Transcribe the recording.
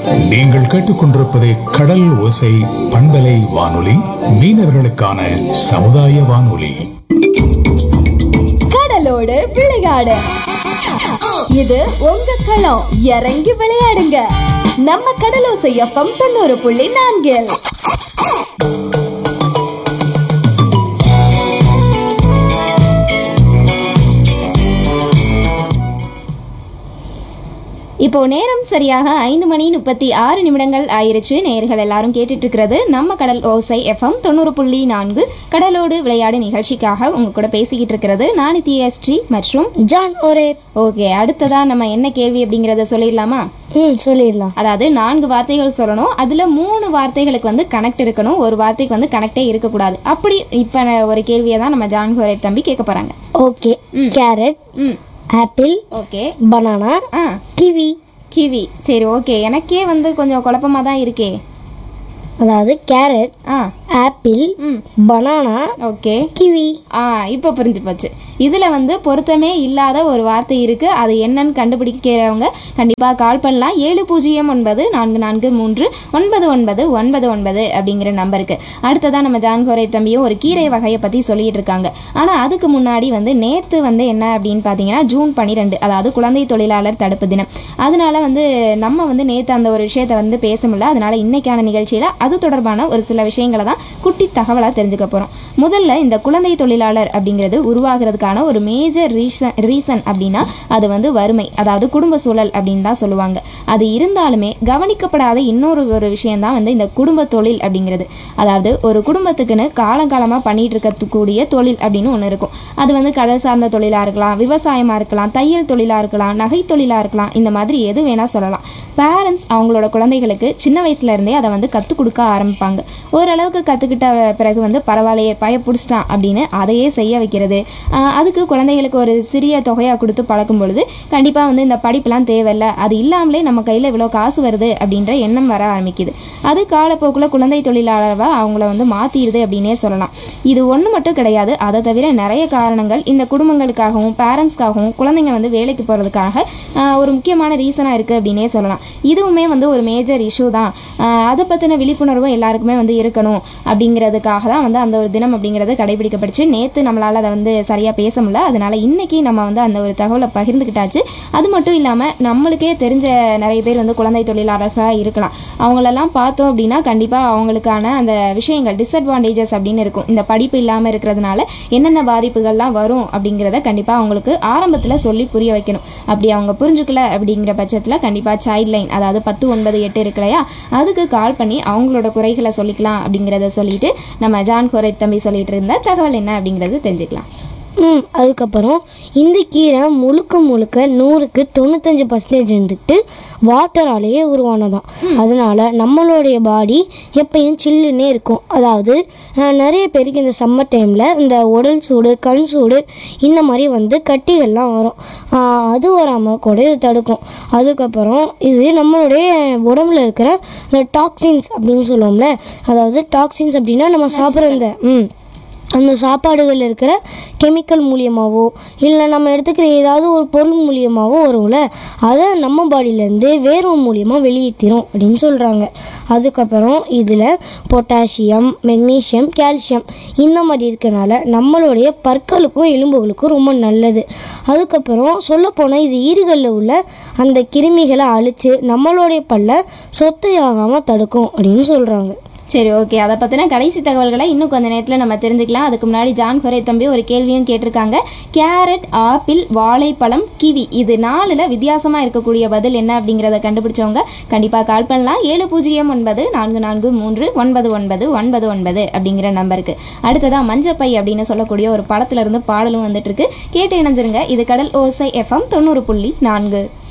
நீங்கள் கேட்டுக்கொண்டிருப்பது கடல் ஓசை பண்பலை வானொலி மீனவர்களுக்கான சமுதாய வானொலி கடலோடு விளையாடு இது உங்க களம் இறங்கி விளையாடுங்க நம்ம கடலோசை எஃப்எம் தொண்ணூறு புள்ளி நான்கில் இப்போ நேரம் சரியாக ஐந்து மணி முப்பத்தி ஆறு நிமிடங்கள் ஆயிருச்சு நேர்கள் எல்லாரும் கேட்டுட்டு இருக்கிறது நம்ம கடல் ஓசை எஃப்எம் தொண்ணூறு புள்ளி நான்கு கடலோடு விளையாடு நிகழ்ச்சிக்காக உங்க கூட பேசிக்கிட்டு இருக்கிறது நான் தியஸ்ரீ மற்றும் ஜான் ஒரே ஓகே அடுத்ததா நம்ம என்ன கேள்வி அப்படிங்கறத சொல்லிடலாமா ம் சொல்லிடலாம் அதாவது நான்கு வார்த்தைகள் சொல்லணும் அதுல மூணு வார்த்தைகளுக்கு வந்து கனெக்ட் இருக்கணும் ஒரு வார்த்தைக்கு வந்து கனெக்டே இருக்கக்கூடாது அப்படி இப்ப ஒரு கேள்வியை தான் நம்ம ஜான் ஹோரேட் தம்பி கேட்க போறாங்க ஓகே கேரட் ம் ஆப்பிள் ஓகே பனானா ஆ கிவி கிவி சரி ஓகே எனக்கே வந்து கொஞ்சம் குழப்பமா தான் இருக்கே அதாவது கேரட் ஆ ஆப்பிள் ம் பனானா ஓகே கிவி ஆ இப்போ புரிஞ்சு போச்சு இதில் வந்து பொருத்தமே இல்லாத ஒரு வார்த்தை இருக்குது அது என்னன்னு கண்டுபிடிக்கிறவங்க கண்டிப்பாக கால் பண்ணலாம் ஏழு பூஜ்ஜியம் ஒன்பது நான்கு நான்கு மூன்று ஒன்பது ஒன்பது ஒன்பது ஒன்பது அப்படிங்கிற நம்பருக்கு அடுத்ததாக நம்ம ஜான்கோரை தம்பியும் ஒரு கீரை வகையை பற்றி சொல்லிட்டு இருக்காங்க ஆனால் அதுக்கு முன்னாடி வந்து நேற்று வந்து என்ன அப்படின்னு பார்த்தீங்கன்னா ஜூன் பன்னிரெண்டு அதாவது குழந்தை தொழிலாளர் தடுப்பு தினம் அதனால வந்து நம்ம வந்து நேற்று அந்த ஒரு விஷயத்தை வந்து பேச முடியல அதனால இன்னைக்கான நிகழ்ச்சியில் அது தொடர்பான ஒரு சில விஷயங்களை தான் குட்டி தகவலாக தெரிஞ்சுக்க போகிறோம் முதல்ல இந்த குழந்தை தொழிலாளர் அப்படிங்கிறது உருவாகிறதுக்கான ஒரு மேஜர் ரீசன் ரீசன் அப்படின்னா அது வந்து வறுமை அதாவது குடும்ப சூழல் அப்படின்னு தான் சொல்லுவாங்க அது இருந்தாலுமே கவனிக்கப்படாத இன்னொரு ஒரு விஷயம் தான் வந்து இந்த குடும்ப தொழில் அப்படிங்கிறது அதாவது ஒரு குடும்பத்துக்குன்னு காலங்காலமாக பண்ணிட்டு இருக்கக்கூடிய தொழில் அப்படின்னு ஒன்று இருக்கும் அது வந்து கடல் சார்ந்த தொழிலாக இருக்கலாம் விவசாயமாக இருக்கலாம் தையல் தொழிலாக இருக்கலாம் நகை தொழிலாக இருக்கலாம் இந்த மாதிரி எது வேணால் சொல்லலாம் பேரண்ட்ஸ் அவங்களோட குழந்தைகளுக்கு சின்ன வயசுல இருந்தே அதை வந்து கற்றுக் கொடுக்க ஆரம்பிப்பாங்க ஓரளவுக்கு கற்றுக்கிட்ட பிறகு வந்து பரவாயில்லையே பய பிடிச்சிட்டான் அப்படின்னு அதையே செய்ய வைக்கிறது ஆஹ் அதுக்கு குழந்தைகளுக்கு ஒரு சிறிய தொகையாக கொடுத்து பழக்கும் பொழுது கண்டிப்பாக வந்து இந்த படிப்புலாம் தேவையில்ல அது இல்லாமலே நம்ம கையில் இவ்வளோ காசு வருது அப்படின்ற எண்ணம் வர ஆரம்பிக்குது அது காலப்போக்கில் குழந்தை தொழிலாளராக அவங்கள வந்து மாற்றிடுது அப்படின்னே சொல்லலாம் இது ஒன்று மட்டும் கிடையாது அதை தவிர நிறைய காரணங்கள் இந்த குடும்பங்களுக்காகவும் பேரண்ட்ஸ்க்காகவும் குழந்தைங்க வந்து வேலைக்கு போகிறதுக்காக ஒரு முக்கியமான ரீசனாக இருக்குது அப்படின்னே சொல்லலாம் இதுவுமே வந்து ஒரு மேஜர் இஷ்யூ தான் ஆஹ் அதை பற்றின விழிப்புணர்வும் எல்லாருக்குமே வந்து இருக்கணும் அப்படிங்கிறதுக்காக தான் வந்து அந்த ஒரு தினம் அப்படிங்கிறது கடைபிடிக்கப்பட்டுச்சு நேற்று நம்மளால் அதை வந்து சரியாக பேச முடியல அதனால இன்னைக்கு நம்ம வந்து அந்த ஒரு தகவலை பகிர்ந்துக்கிட்டாச்சு அது மட்டும் இல்லாமல் நம்மளுக்கே தெரிஞ்ச நிறைய பேர் வந்து குழந்தை தொழிலாளர்களாக இருக்கலாம் அவங்களெல்லாம் பார்த்தோம் அப்படின்னா கண்டிப்பாக அவங்களுக்கான அந்த விஷயங்கள் டிஸ்அட்வான்டேஜஸ் அப்படின்னு இருக்கும் இந்த படிப்பு இல்லாமல் இருக்கிறதுனால என்னென்ன பாதிப்புகள்லாம் வரும் அப்படிங்கிறத கண்டிப்பாக அவங்களுக்கு ஆரம்பத்தில் சொல்லி புரிய வைக்கணும் அப்படி அவங்க புரிஞ்சுக்கல அப்படிங்கிற பட்சத்தில் கண்டிப்பாக சைல்ட் லைன் அதாவது பத்து ஒன்பது எட்டு இருக்கு இல்லையா அதுக்கு கால் பண்ணி அவங்களோட குறைகளை சொல்லிக்கலாம் அப்படிங்கிறத சொல்லிட்டு நம்ம ஜான் கோரை தம்பி சொல்லிட்டு இருந்த தகவல் என்ன அப்படிங்கிறது தெரிஞ்சுக்கலாம் ம் அதுக்கப்புறம் இந்த கீரை முழுக்க முழுக்க நூறுக்கு தொண்ணூத்தஞ்சு பர்சன்டேஜ் வந்துட்டு வாட்டராலேயே உருவானதான் அதனால நம்மளுடைய பாடி எப்பயும் சில்லுன்னே இருக்கும் அதாவது அஹ், நிறைய பேருக்கு இந்த சம்மர் டைமில் இந்த உடல் சூடு கண் சூடு இந்த மாதிரி வந்து கட்டிகள்லாம் வரும் ஆஹ், அது வராமல் கூட இது தடுக்கும் அதுக்கப்புறம் இது நம்மளுடைய உடம்புல இருக்கிற இந்த டாக்ஸின்ஸ் அப்படின்னு சொல்லுவோம்ல அதாவது டாக்ஸின்ஸ் அப்படின்னா நம்ம சாப்பிட்ற இந்த ம் அந்த சாப்பாடுகளில் இருக்கிற கெமிக்கல் மூலியமாகவோ இல்லை நம்ம எடுத்துக்கிற ஏதாவது ஒரு பொருள் மூலியமாகவோ வரும்ல அதை நம்ம பாடியிலேருந்து வேர்வை மூலியமாக வெளியேற்றிரும் அப்படின்னு சொல்கிறாங்க அதுக்கப்புறம் இதில் பொட்டாசியம் மெக்னீஷியம் கால்சியம் இந்த மாதிரி இருக்கனால நம்மளுடைய பற்களுக்கும் எலும்புகளுக்கும் ரொம்ப நல்லது அதுக்கப்புறம் சொல்லப்போனால் இது ஈறுகளில் உள்ள அந்த கிருமிகளை அழித்து நம்மளுடைய பல்ல சொத்தையாகாமல் தடுக்கும் அப்படின்னு சொல்கிறாங்க சரி ஓகே அதை பற்றின கடைசி தகவல்களை இன்னும் கொஞ்ச நேரத்தில் நம்ம தெரிஞ்சுக்கலாம் அதுக்கு முன்னாடி ஜான் கொரே தம்பி ஒரு கேள்வியும் கேட்டிருக்காங்க கேரட் ஆப்பிள் வாழைப்பழம் கிவி இது நாலில் வித்தியாசமாக இருக்கக்கூடிய பதில் என்ன அப்படிங்கிறத கண்டுபிடிச்சவங்க கண்டிப்பாக கால் பண்ணலாம் ஏழு பூஜ்ஜியம் ஒன்பது நான்கு நான்கு மூன்று ஒன்பது ஒன்பது ஒன்பது ஒன்பது அப்படிங்கிற நம்பருக்கு அடுத்ததாக மஞ்சப்பை அப்படின்னு சொல்லக்கூடிய ஒரு படத்துல இருந்து பாடலும் வந்துட்டு இருக்கு கேட்டு இணைஞ்சிருங்க இது கடல் ஓசை எஃப்எம் தொண்ணூறு புள்ளி நான்கு